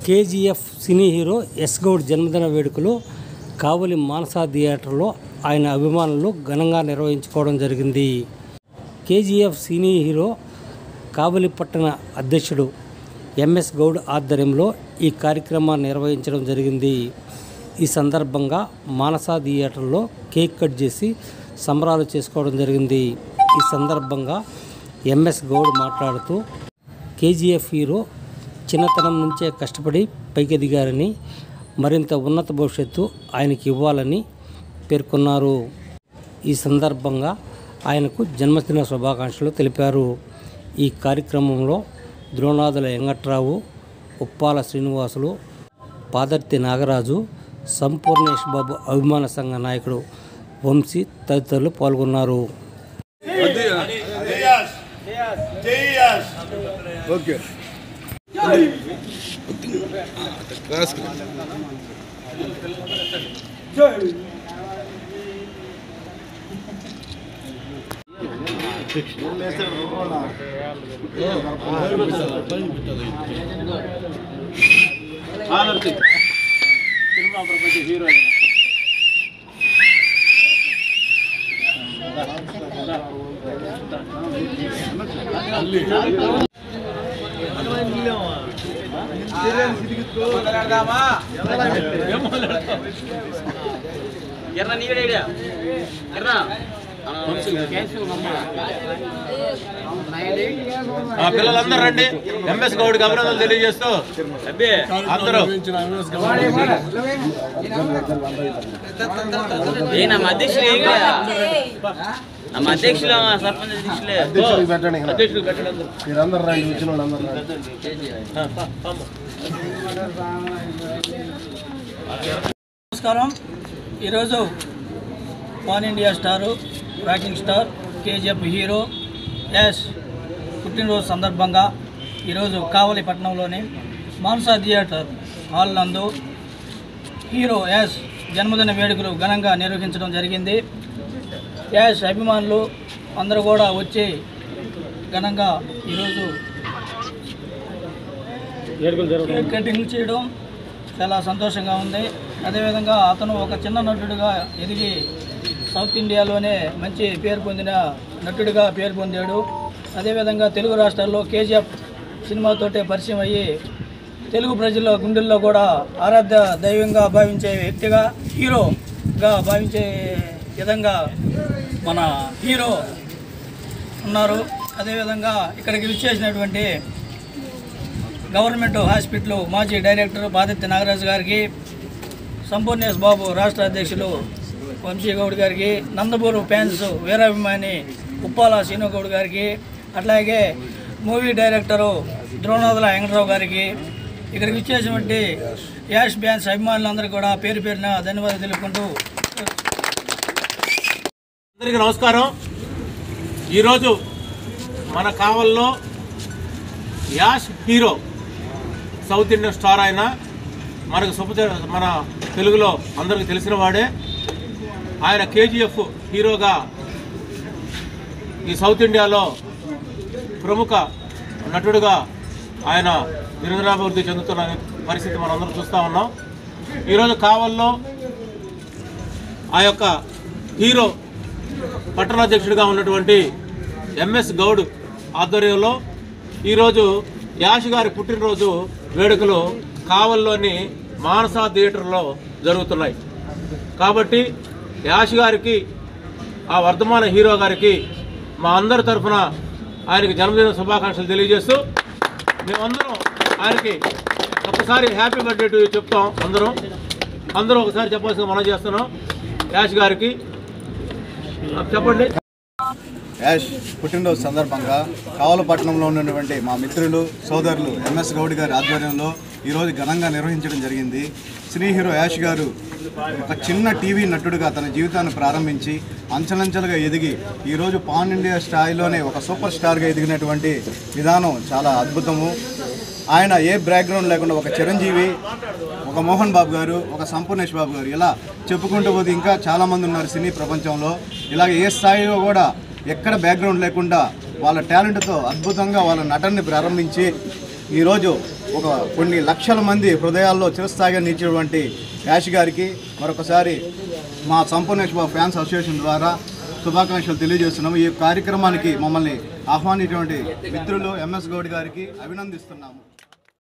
KGF cine hero ఎస్ గౌడ్ జన్మదిన వేడుకలు కావలి మానసా థియేటర్లో ఆయన అభిమానులు ఘనంగా నిర్వహించుకోవడం జరిగింది కేజీఎఫ్ సినీ హీరో కావలి పట్టణ అధ్యక్షుడు ఎంఎస్ గౌడ్ ఆధ్వర్యంలో ఈ కార్యక్రమాన్ని నిర్వహించడం జరిగింది ఈ సందర్భంగా మానసా థియేటర్లో కేక్ కట్ చేసి సంబరాలు చేసుకోవడం జరిగింది ఈ సందర్భంగా ఎంఎస్ గౌడ్ మాట్లాడుతూ కేజీఎఫ్ హీరో చిన్నతనం నుంచే కష్టపడి పైకి ఎదిగారని మరింత ఉన్నత భవిష్యత్తు ఆయనకి ఇవ్వాలని పేర్కొన్నారు ఈ సందర్భంగా ఆయనకు జన్మదిన శుభాకాంక్షలు తెలిపారు ఈ కార్యక్రమంలో ద్రోణాదుల వెంకట్రావు ఉప్పాల శ్రీనివాసులు పాదర్తి నాగరాజు సంపూర్ణేష్ బాబు అభిమాన సంఘ నాయకుడు వంశీ తదితరులు పాల్గొన్నారు ఓకే సినిమా ప్రపంచ హీరో ఎర్ర నీడేడా ఎర్ర ఆ పిల్లలందరూ రండి ఎంఎస్ గౌడ్కి అభినందనలు తెలియజేస్తూ అబ్బే అందరూ ఏ ನಮ್ಮ ಅಧ್ಯಕ್ಷರು ಈಗ ನಮ್ಮ ಅಧ್ಯಕ್ಷರು ಸರ್ಪಂಚ್ ಅಧ್ಯಕ್ಷರೇ అధ్యక్షుడికి పెట్టండి ఇంకా. అధ్యక్షుడు పెట్టండి అందరూ. మీరందరూ రండి వచ్చిన వాళ్ళందరూ రండి. ఆ, పా, పామ్మ. నమస్కారం ఈరోజు pan India star rocking star KGF hero Yash పుట్టినరోజు సందర్భంగా ఈరోజు కావలి పట్టణంలోని మాన్సా థియేటర్ హాల్ నందు హీరో యాష్ జన్మదిన వేడుకలు ఘనంగా నిర్వహించడం జరిగింది యాష్ అభిమానులు అందరూ కూడా వచ్చి ఘనంగా ఈరోజు కేక్ కటింగ్ చేయడం చాలా సంతోషంగా ఉంది అదేవిధంగా అతను ఒక చిన్న నటుడుగా ఎదిగి సౌత్ ఇండియాలోనే మంచి పేరు పొందిన నటుడిగా పేరు పొందాడు అదేవిధంగా తెలుగు రాష్ట్రాల్లో కేజీఎఫ్ సినిమాతోటే పరిచయం అయ్యి తెలుగు ప్రజల గుండెల్లో కూడా ఆరాధ్య దైవంగా భావించే వ్యక్తిగా హీరోగా భావించే విధంగా మన హీరో ఉన్నారు అదేవిధంగా ఇక్కడికి విచ్చేసినటువంటి గవర్నమెంట్ హాస్పిటల్ మాజీ డైరెక్టర్ బాధిత్య నాగరాజు గారికి సంపూర్ణేష్ బాబు రాష్ట్ర అధ్యక్షులు వంశీ గౌడ్ గారికి నందమూరు ఫ్యాన్స్ వీరాభిమాని ఉప్పాల శ్రీను గౌడ్ గారికి అట్లాగే మూవీ డైరెక్టరు ద్రోణాదుల వెంకటరావు గారికి ఇక్కడికి ఇచ్చేసినటువంటి యాష్ బ్యాన్స్ అభిమానులందరికీ కూడా పేరు పేరున ధన్యవాదాలు తెలుపుకుంటూ అందరికీ నమస్కారం ఈరోజు మన కావల్లో Yash hero south Indian star ఆయన మనకు సుపచ మన తెలుగులో అందరికీ తెలిసిన వాడే ఆయన కేజీఎఫ్ హీరోగా ఈ సౌత్ ఇండియాలో ప్రముఖ నటుడుగా ఆయన నిరంతరాభివృద్ధి చెందుతున్న పరిస్థితి మనం అందరం చూస్తూ ఉన్నాం ఈరోజు కావల్లో ఆ యొక్క హీరో పట్టణాధ్యక్షుడిగా ఉన్నటువంటి ఎంఎస్ గౌడ్ ఆధ్వర్యంలో ఈరోజు యాష్ గారి పుట్టినరోజు వేడుకలు కావల్లోని మానసా థియేటర్లో జరుగుతున్నాయి కాబట్టి యాష్ గారికి ఆ వర్ధమాన హీరో గారికి మా అందరి తరఫున ఆయనకి జన్మదిన శుభాకాంక్షలు తెలియజేస్తూ మేమందరం ఆయనకి ఒకసారి హ్యాపీ బర్త్డే టు చెప్తాం అందరం అందరూ ఒకసారి చెప్పాల్సింది మనం చేస్తున్నాం యాష్ గారికి చెప్పండి యాష్ పుట్టినరోజు సందర్భంగా కావలపట్నంలో ఉన్నటువంటి మా మిత్రులు సోదరులు ఎంఎస్ గౌడ్ గారి ఆధ్వర్యంలో ఈరోజు ఘనంగా నిర్వహించడం జరిగింది శ్రీ హీరో యాష్ గారు ఒక చిన్న టీవీ నటుడుగా తన జీవితాన్ని ప్రారంభించి అంచలంచెలుగా ఎదిగి ఈరోజు పాన్ ఇండియా స్థాయిలోనే ఒక సూపర్ స్టార్గా ఎదిగినటువంటి విధానం చాలా అద్భుతము ఆయన ఏ బ్యాక్గ్రౌండ్ లేకుండా ఒక చిరంజీవి ఒక మోహన్ బాబు గారు ఒక సంపూర్ణేష్ బాబు గారు ఇలా చెప్పుకుంటూ పోతే ఇంకా చాలామంది ఉన్నారు సినీ ప్రపంచంలో ఇలాగ ఏ స్థాయిలో కూడా ఎక్కడ బ్యాక్గ్రౌండ్ లేకుండా వాళ్ళ టాలెంట్తో అద్భుతంగా వాళ్ళ నటనని ప్రారంభించి ఈరోజు ఒక కొన్ని లక్షల మంది హృదయాల్లో చిరస్థాయిగా నిలిచినటువంటి యాష్ గారికి మరొకసారి మా సంపూర్ణ ఫ్యాన్స్ అసోసియేషన్ ద్వారా శుభాకాంక్షలు తెలియజేస్తున్నాము ఈ కార్యక్రమానికి మమ్మల్ని ఆహ్వానించినటువంటి మిత్రులు ఎంఎస్ గౌడ్ గారికి అభినందిస్తున్నాము